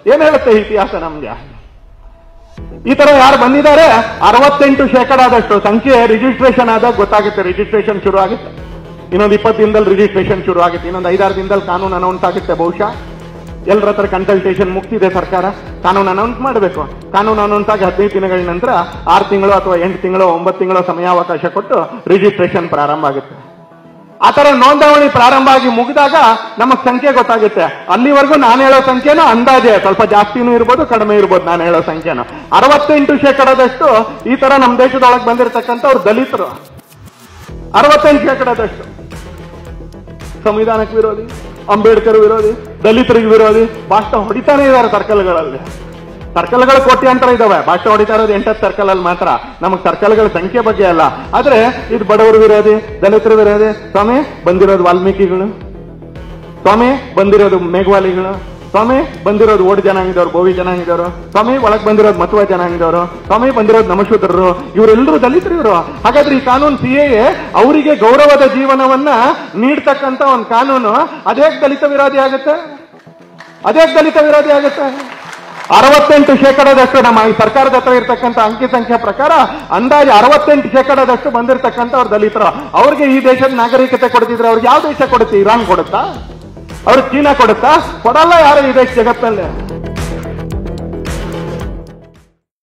ಏನ್ ಹೇಳುತ್ತೆ ಇತಿಹಾಸ ನಮ್ಗೆ ಈ ತರ ಯಾರು ಬಂದಿದ್ದಾರೆ ಅರವತ್ತೆಂಟು ಶೇಕಡಾದಷ್ಟು ಸಂಖ್ಯೆ ರಿಜಿಸ್ಟ್ರೇಷನ್ ಆದಾಗ ಗೊತ್ತಾಗುತ್ತೆ ರಿಜಿಸ್ಟ್ರೇಷನ್ ಶುರು ಆಗುತ್ತೆ ಇನ್ನೊಂದು ಇಪ್ಪತ್ತು ದಿನದಲ್ಲಿ ರಿಜಿಸ್ಟ್ರೇಷನ್ ಶುರು ಆಗುತ್ತೆ ಇನ್ನೊಂದು ಐದಾರು ದಿನದಲ್ಲಿ ಕಾನೂನು ಅನೌನ್ಸ್ ಆಗುತ್ತೆ ಬಹುಶಃ ಎಲ್ಲರ ಹತ್ರ ಕನ್ಸಲ್ಟೇಷನ್ ಮುಗ್ತಿದೆ ಸರ್ಕಾರ ಕಾನೂನು ಅನೌನ್ಸ್ ಮಾಡಬೇಕು ಕಾನೂನು ಅನೌನ್ಸ್ ಆಗಿ ಹದಿನೈದು ದಿನಗಳ ನಂತರ ಆರು ತಿಂಗಳು ಅಥವಾ ಎಂಟು ತಿಂಗಳು ಒಂಬತ್ತು ತಿಂಗಳು ಸಮಯಾವಕಾಶ ಕೊಟ್ಟು ರಿಜಿಸ್ಟ್ರೇಷನ್ ಪ್ರಾರಂಭ ಆಗುತ್ತೆ ಆ ತರ ನೋಂದಣಿ ಪ್ರಾರಂಭ ಆಗಿ ಮುಗಿದಾಗ ನಮಗ್ ಸಂಖ್ಯೆ ಗೊತ್ತಾಗುತ್ತೆ ಅಲ್ಲಿವರೆಗೂ ನಾನು ಹೇಳೋ ಸಂಖ್ಯೆನೂ ಅಂದಾಜೆ ಸ್ವಲ್ಪ ಜಾಸ್ತಿನೂ ಇರ್ಬೋದು ಕಡಿಮೆ ಇರ್ಬೋದು ನಾನು ಹೇಳೋ ಸಂಖ್ಯೆನು ಅರವತ್ತೆಂಟು ಶೇಕಡದಷ್ಟು ಈ ತರ ನಮ್ಮ ದೇಶದೊಳಗೆ ಬಂದಿರತಕ್ಕಂಥವ್ರು ದಲಿತರು ಅರವತ್ತೆಂಟು ಶೇಕಡದಷ್ಟು ಸಂವಿಧಾನಕ್ಕೆ ವಿರೋಧಿ ಅಂಬೇಡ್ಕರ್ ವಿರೋಧಿ ದಲಿತರಿಗೆ ವಿರೋಧಿ ಭಾಷಣ ಹೊಡಿತಾನೆ ಇದ್ದಾರೆ ಸರ್ಕಲ್ಗಳಲ್ಲಿ ಸರ್ಕಲ್ಗಳು ಕೋಟ್ಯಾಂತರ ಇದಾವೆ ಭಾಷಣ ಹೊಡಿತಾ ಇರೋದು ಎಂಟತ್ತು ಸರ್ಕಲ್ ಅಲ್ಲಿ ಮಾತ್ರ ನಮಗೆ ಸರ್ಕಲ್ಗಳ ಸಂಖ್ಯೆ ಬಗ್ಗೆ ಅಲ್ಲ ಆದ್ರೆ ಇದು ಬಡವರು ವಿರೋಧಿ ದಲಿತರ ವಿರೋಧಿ ಸ್ವಾಮಿ ಬಂದಿರೋದು ವಾಲ್ಮೀಕಿಗಳು ಸ್ವಾಮಿ ಬಂದಿರೋದು ಮೇಘವಾಲಿಗಳು ಸ್ವಾಮಿ ಬಂದಿರೋದು ಓಡ್ ಜನಾಂಗದವ್ರು ಬೋವಿ ಜನಾಂಗದವರು ಸ್ವಾಮಿ ಒಳಗ್ ಬಂದಿರೋದು ಮತ್ವ ಜನಾಂಗದವರು ಸ್ವಾಮಿ ಬಂದಿರೋದು ನಮಶೂದ್ರರು ಇವರೆಲ್ಲರೂ ದಲಿತರು ಇವರು ಹಾಗಾದ್ರೆ ಈ ಕಾನೂನು ಸಿ ಎ ಅವರಿಗೆ ಗೌರವದ ಜೀವನವನ್ನ ನೀಡ್ತಕ್ಕಂತ ಒಂದು ಕಾನೂನು ಅದೇಕ್ ದಲಿತ ವಿರೋಧಿ ಆಗುತ್ತೆ ಅದೇಕ್ ದಲಿತ ವಿರೋಧಿ ಆಗುತ್ತೆ ಅರವತ್ತೆಂಟು ಶೇಕಡದಷ್ಟು ನಮ್ಮ ಈ ಸರ್ಕಾರದ ಹತ್ರ ಇರ್ತಕ್ಕಂಥ ಅಂಕಿ ಸಂಖ್ಯೆ ಪ್ರಕಾರ ಅಂದಾಜು ಅರವತ್ತೆಂಟು ಶೇಕಡದಷ್ಟು ಬಂದಿರತಕ್ಕಂಥ ಅವ್ರು ದಲಿತರು ಅವ್ರಿಗೆ ಈ ದೇಶದ ನಾಗರಿಕತೆ ಕೊಡ್ತಿದ್ರೆ ಅವ್ರಿಗೆ ಯಾವ ದೇಶ ಕೊಡುತ್ತೆ ಇರಾನ್ ಕೊಡುತ್ತಾ ಅವ್ರಿಗೆ ಚೀನಾ ಕೊಡುತ್ತಾ ಕೊಡಲ್ಲ ಯಾರು ಈ ದೇಶ ಜಗತ್ತಿನಲ್ಲಿ